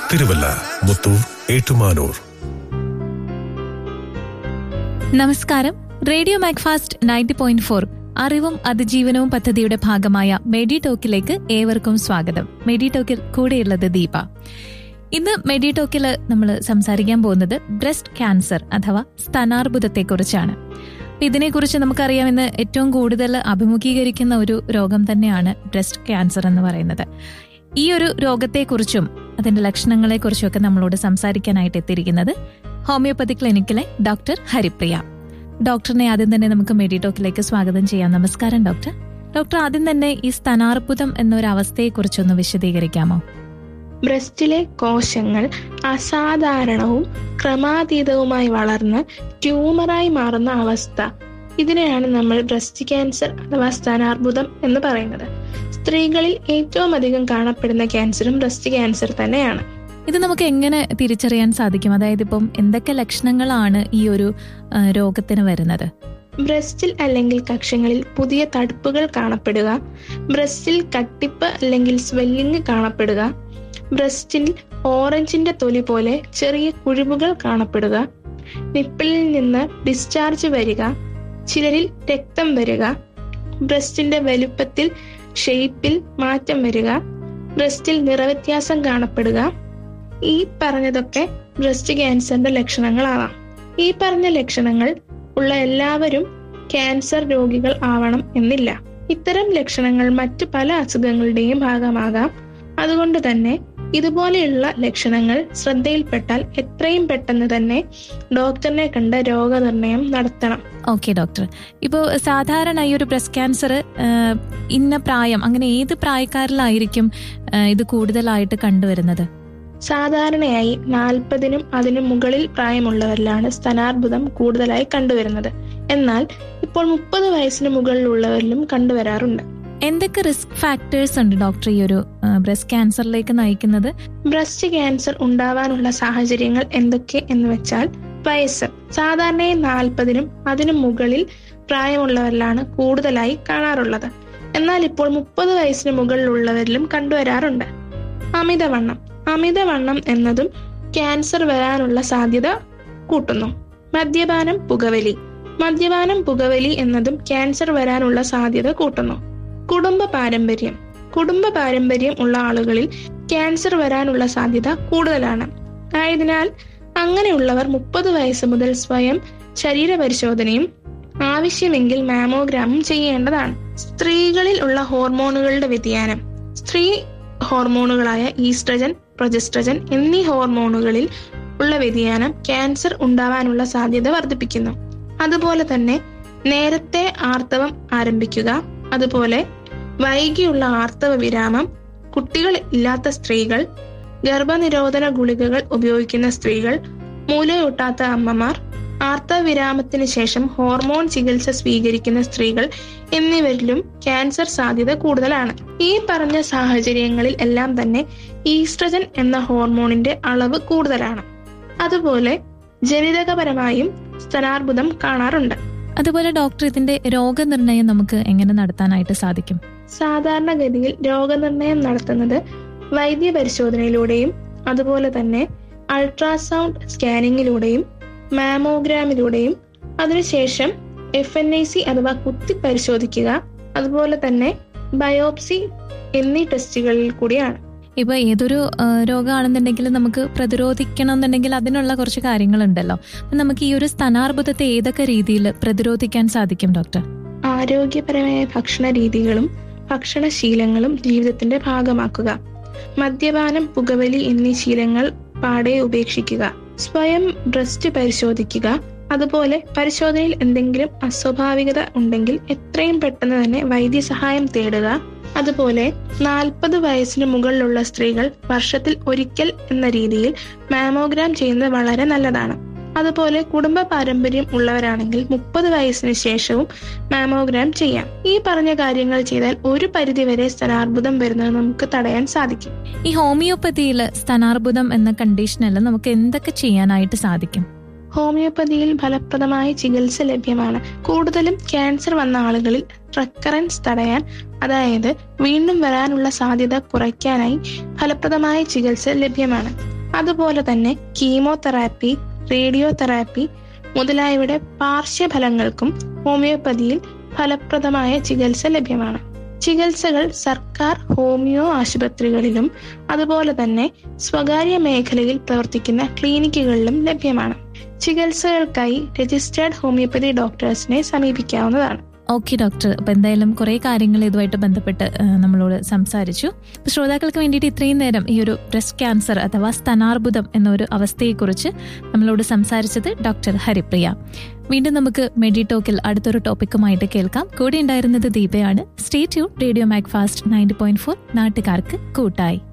തിരുവല്ല മുത്തൂർ ഏറ്റുമാനൂർ നമസ്കാരം radio Macfast ninety point four അറിവും അതിജീവനവും പദ്ധതിയുടെ ഭാഗമായ മെഡി ടോക്കിലേക്ക് ഏവർക്കും സ്വാഗതം മെഡി ടോക്കിൽ കൂടെയുള്ളത് ദീപ ഇന്ന് മെഡി ടോക്കിൽ നമ്മൾ സംസാരിക്കാൻ പോകുന്നത് ബ്രസ്റ്റ് ക്യാൻസർ അഥവാ സ്തനാർബുദത്തെക്കുറിച്ചാണ് ഇതിനെക്കുറിച്ച് നമുക്കറിയാം ഇന്ന് ഏറ്റവും കൂടുതൽ അഭിമുഖീകരിക്കുന്ന ഒരു രോഗം തന്നെയാണ് ബ്രസ്റ്റ് ക്യാൻസർ എന്ന് പറയുന്നത് ഈ ഒരു രോഗത്തെക്കുറിച്ചും അതിന്റെ ലക്ഷണങ്ങളെക്കുറിച്ചും ഒക്കെ നമ്മളോട് സംസാരിക്കാനായിട്ട് എത്തിയിരിക്കുന്നത് ഹോമിയോപ്പതി ക്ലിനിക്കിലെ ഡോക്ടർ ഹരിപ്രിയ ഡോക്ടറിനെ ആദ്യം തന്നെ നമുക്ക് മെഡിടോക്കിലേക്ക് സ്വാഗതം ചെയ്യാം നമസ്കാരം ഡോക്ടർ ഡോക്ടർ ആദ്യം തന്നെ ഈ സ്തനാർബുദം എന്നൊരു അവസ്ഥയെക്കുറിച്ചൊന്ന് വിശദീകരിക്കാമോ ബ്രസ്റ്റിലെ കോശങ്ങൾ അസാധാരണവും ക്രമാതീതവുമായി വളർന്ന് ട്യൂമറായി മാറുന്ന അവസ്ഥ ഇതിനെയാണ് നമ്മൾ ബ്രസ്റ്റ് ക്യാൻസർ അഥവാ സ്ഥാനാർബുദം എന്ന് പറയുന്നത് സ്ത്രീകളിൽ ഏറ്റവും അധികം കാണപ്പെടുന്ന ക്യാൻസറും ബ്രസ്റ്റ് ക്യാൻസർ തന്നെയാണ് ഇത് നമുക്ക് എങ്ങനെ തിരിച്ചറിയാൻ സാധിക്കും അതായത് ഇപ്പം എന്തൊക്കെ ലക്ഷണങ്ങളാണ് ഈ ഒരു ആ, രോഗത്തിന് വരുന്നത് ബ്രസ്റ്റിൽ അല്ലെങ്കിൽ കക്ഷങ്ങളിൽ പുതിയ തടുപ്പുകൾ കാണപ്പെടുക ബ്രസ്റ്റിൽ കട്ടിപ്പ് അല്ലെങ്കിൽ സ്വെല്ലിംഗ് കാണപ്പെടുക ബ്രസ്റ്റിൽ ഓറഞ്ചിന്റെ തൊലി പോലെ ചെറിയ കുഴിവുകൾ കാണപ്പെടുക നിപ്പിളിൽ നിന്ന് ഡിസ്ചാർജ് വരിക ചിലരിൽ രക്തം വരിക ബ്രസ്റ്റിന്റെ വലുപ്പത്തിൽ ഷേപ്പിൽ മാറ്റം വരിക ബ്രസ്റ്റിൽ നിറവ്യത്യാസം കാണപ്പെടുക ഈ പറഞ്ഞതൊക്കെ ബ്രസ്റ്റ് ക്യാൻസറിന്റെ ലക്ഷണങ്ങളാവാം ഈ പറഞ്ഞ ലക്ഷണങ്ങൾ ഉള്ള എല്ലാവരും ക്യാൻസർ രോഗികൾ ആവണം എന്നില്ല ഇത്തരം ലക്ഷണങ്ങൾ മറ്റു പല അസുഖങ്ങളുടെയും ഭാഗമാകാം അതുകൊണ്ട് തന്നെ ഇതുപോലെയുള്ള ലക്ഷണങ്ങൾ ശ്രദ്ധയിൽപ്പെട്ടാൽ എത്രയും പെട്ടെന്ന് തന്നെ ഡോക്ടറിനെ കണ്ട് രോഗനിർണയം നടത്തണം ഓക്കെ ഡോക്ടർ ഇപ്പോൾ സാധാരണ ഈ ഒരു ബ്രസ്റ്റ് ക്യാൻസർ ഇന്ന പ്രായം അങ്ങനെ ഏത് പ്രായക്കാരിലായിരിക്കും ആ, ഇത് കൂടുതലായിട്ട് കണ്ടുവരുന്നത് സാധാരണയായി നാൽപ്പതിനും അതിനു മുകളിൽ പ്രായമുള്ളവരിലാണ് സ്തനാർബുദം കൂടുതലായി കണ്ടുവരുന്നത് എന്നാൽ ഇപ്പോൾ മുപ്പത് വയസ്സിന് മുകളിലുള്ളവരിലും കണ്ടുവരാറുണ്ട് എന്തൊക്കെ റിസ്ക് ഫാക്ടേഴ്സ് ഉണ്ട് ഡോക്ടർ ഈ ഒരു ബ്രസ്റ്റ് ക്യാൻസറിലേക്ക് നയിക്കുന്നത് ബ്രസ്റ്റ് ക്യാൻസർ ഉണ്ടാവാനുള്ള സാഹചര്യങ്ങൾ എന്തൊക്കെ എന്ന് വെച്ചാൽ വയസ്സ് സാധാരണയായി നാൽപ്പതിനും അതിനു മുകളിൽ പ്രായമുള്ളവരിലാണ് കൂടുതലായി കാണാറുള്ളത് എന്നാൽ ഇപ്പോൾ മുപ്പത് വയസ്സിന് മുകളിലുള്ളവരിലും കണ്ടുവരാറുണ്ട് അമിതവണ്ണം അമിതവണ്ണം എന്നതും ക്യാൻസർ വരാനുള്ള സാധ്യത കൂട്ടുന്നു മദ്യപാനം പുകവലി മദ്യപാനം പുകവലി എന്നതും ക്യാൻസർ വരാനുള്ള സാധ്യത കൂട്ടുന്നു കുടുംബ പാരമ്പര്യം കുടുംബ പാരമ്പര്യം ഉള്ള ആളുകളിൽ ക്യാൻസർ വരാനുള്ള സാധ്യത കൂടുതലാണ് ആയതിനാൽ അങ്ങനെയുള്ളവർ മുപ്പത് വയസ്സ് മുതൽ സ്വയം ശരീരപരിശോധനയും ആവശ്യമെങ്കിൽ മാമോഗ്രാമും ചെയ്യേണ്ടതാണ് സ്ത്രീകളിൽ ഉള്ള ഹോർമോണുകളുടെ വ്യതിയാനം സ്ത്രീ ഹോർമോണുകളായ ഈസ്ട്രജൻ പ്രൊജസ്ട്രജൻ എന്നീ ഹോർമോണുകളിൽ ഉള്ള വ്യതിയാനം ക്യാൻസർ ഉണ്ടാവാനുള്ള സാധ്യത വർദ്ധിപ്പിക്കുന്നു അതുപോലെ തന്നെ നേരത്തെ ആർത്തവം ആരംഭിക്കുക അതുപോലെ വൈകിയുള്ള ആർത്തവ വിരാമം കുട്ടികൾ ഇല്ലാത്ത സ്ത്രീകൾ ഗർഭനിരോധന ഗുളികകൾ ഉപയോഗിക്കുന്ന സ്ത്രീകൾ മൂലയൂട്ടാത്ത അമ്മമാർ ആർത്തവ വിരാമത്തിന് ശേഷം ഹോർമോൺ ചികിത്സ സ്വീകരിക്കുന്ന സ്ത്രീകൾ എന്നിവരിലും ക്യാൻസർ സാധ്യത കൂടുതലാണ് ഈ പറഞ്ഞ സാഹചര്യങ്ങളിൽ എല്ലാം തന്നെ ഈസ്ട്രജൻ എന്ന ഹോർമോണിന്റെ അളവ് കൂടുതലാണ് അതുപോലെ ജനിതകപരമായും സ്തനാർബുദം കാണാറുണ്ട് അതുപോലെ ഡോക്ടർ ഇതിന്റെ രോഗനിർണയം നമുക്ക് എങ്ങനെ നടത്താനായിട്ട് സാധിക്കും സാധാരണഗതിയിൽ രോഗനിർണയം നടത്തുന്നത് വൈദ്യ പരിശോധനയിലൂടെയും അതുപോലെ തന്നെ അൾട്രാസൗണ്ട് സ്കാനിങ്ങിലൂടെയും മാമോഗ്രാമിലൂടെയും അതിനുശേഷം എഫ് എൻ ഐ സി അഥവാ കുത്തി പരിശോധിക്കുക അതുപോലെ തന്നെ ബയോപ്സി എന്നീ ടെസ്റ്റുകളിൽ കൂടിയാണ് ഇപ്പൊ ഏതൊരു ആ, രോഗമാണെന്നുണ്ടെങ്കിലും നമുക്ക് പ്രതിരോധിക്കണം എന്നുണ്ടെങ്കിൽ അതിനുള്ള കുറച്ച് കാര്യങ്ങളുണ്ടല്ലോ അപ്പൊ നമുക്ക് ഈ ഒരു സ്തനാർബുദത്തെ ഏതൊക്കെ രീതിയിൽ പ്രതിരോധിക്കാൻ സാധിക്കും ഡോക്ടർ ആരോഗ്യപരമായ ഭക്ഷണ രീതികളും ഭക്ഷണശീലങ്ങളും ജീവിതത്തിന്റെ ഭാഗമാക്കുക മദ്യപാനം പുകവലി എന്നീ ശീലങ്ങൾ പാടെ ഉപേക്ഷിക്കുക സ്വയം ബ്രസ്റ്റ് പരിശോധിക്കുക അതുപോലെ പരിശോധനയിൽ എന്തെങ്കിലും അസ്വാഭാവികത ഉണ്ടെങ്കിൽ എത്രയും പെട്ടെന്ന് തന്നെ വൈദ്യസഹായം തേടുക അതുപോലെ നാൽപ്പത് വയസ്സിന് മുകളിലുള്ള സ്ത്രീകൾ വർഷത്തിൽ ഒരിക്കൽ എന്ന രീതിയിൽ മാമോഗ്രാം ചെയ്യുന്നത് വളരെ നല്ലതാണ് അതുപോലെ കുടുംബ പാരമ്പര്യം ഉള്ളവരാണെങ്കിൽ മുപ്പത് വയസ്സിന് ശേഷവും മാമോഗ്രാം ചെയ്യാം ഈ പറഞ്ഞ കാര്യങ്ങൾ ചെയ്താൽ ഒരു പരിധിവരെ സ്തനാർബുദം വരുന്നത് നമുക്ക് തടയാൻ സാധിക്കും ഈ ഹോമിയോപ്പതിയിൽ സ്തനാർബുദം എന്ന കണ്ടീഷനിൽ നമുക്ക് എന്തൊക്കെ ചെയ്യാനായിട്ട് സാധിക്കും ഹോമിയോപ്പതിയിൽ ഫലപ്രദമായ ചികിത്സ ലഭ്യമാണ് കൂടുതലും ക്യാൻസർ വന്ന ആളുകളിൽ റെക്കറൻസ് തടയാൻ അതായത് വീണ്ടും വരാനുള്ള സാധ്യത കുറയ്ക്കാനായി ഫലപ്രദമായ ചികിത്സ ലഭ്യമാണ് അതുപോലെ തന്നെ കീമോതെറാപ്പി റേഡിയോ തെറാപ്പി മുതലായവയുടെ പാർശ്വഫലങ്ങൾക്കും ഹോമിയോപ്പതിയിൽ ഫലപ്രദമായ ചികിത്സ ലഭ്യമാണ് ചികിത്സകൾ സർക്കാർ ഹോമിയോ ആശുപത്രികളിലും അതുപോലെ തന്നെ സ്വകാര്യ മേഖലയിൽ പ്രവർത്തിക്കുന്ന ക്ലിനിക്കുകളിലും ലഭ്യമാണ് ചികിത്സകൾക്കായി രജിസ്റ്റേർഡ് ഹോമിയോപ്പതി ഡോക്ടേഴ്സിനെ സമീപിക്കാവുന്നതാണ് ഓക്കെ ഡോക്ടർ അപ്പൊ എന്തായാലും കുറെ കാര്യങ്ങൾ ഇതുമായിട്ട് ബന്ധപ്പെട്ട് ആ, നമ്മളോട് സംസാരിച്ചു അപ്പൊ ശ്രോതാക്കൾക്ക് വേണ്ടിയിട്ട് ഇത്രയും നേരം ഈ ഒരു ബ്രസ്റ്റ് ക്യാൻസർ അഥവാ സ്തനാർബുദം എന്ന ഒരു അവസ്ഥയെക്കുറിച്ച് നമ്മളോട് സംസാരിച്ചത് ഡോക്ടർ ഹരിപ്രിയ വീണ്ടും നമുക്ക് മെഡിടോക്കിൽ അടുത്തൊരു ടോപ്പിക്കുമായിട്ട് കേൾക്കാം കൂടെ ഉണ്ടായിരുന്നത് ദീപയാണ് stay tune radio Macfast ninety point four നാട്ടുകാർക്ക് കൂട്ടായി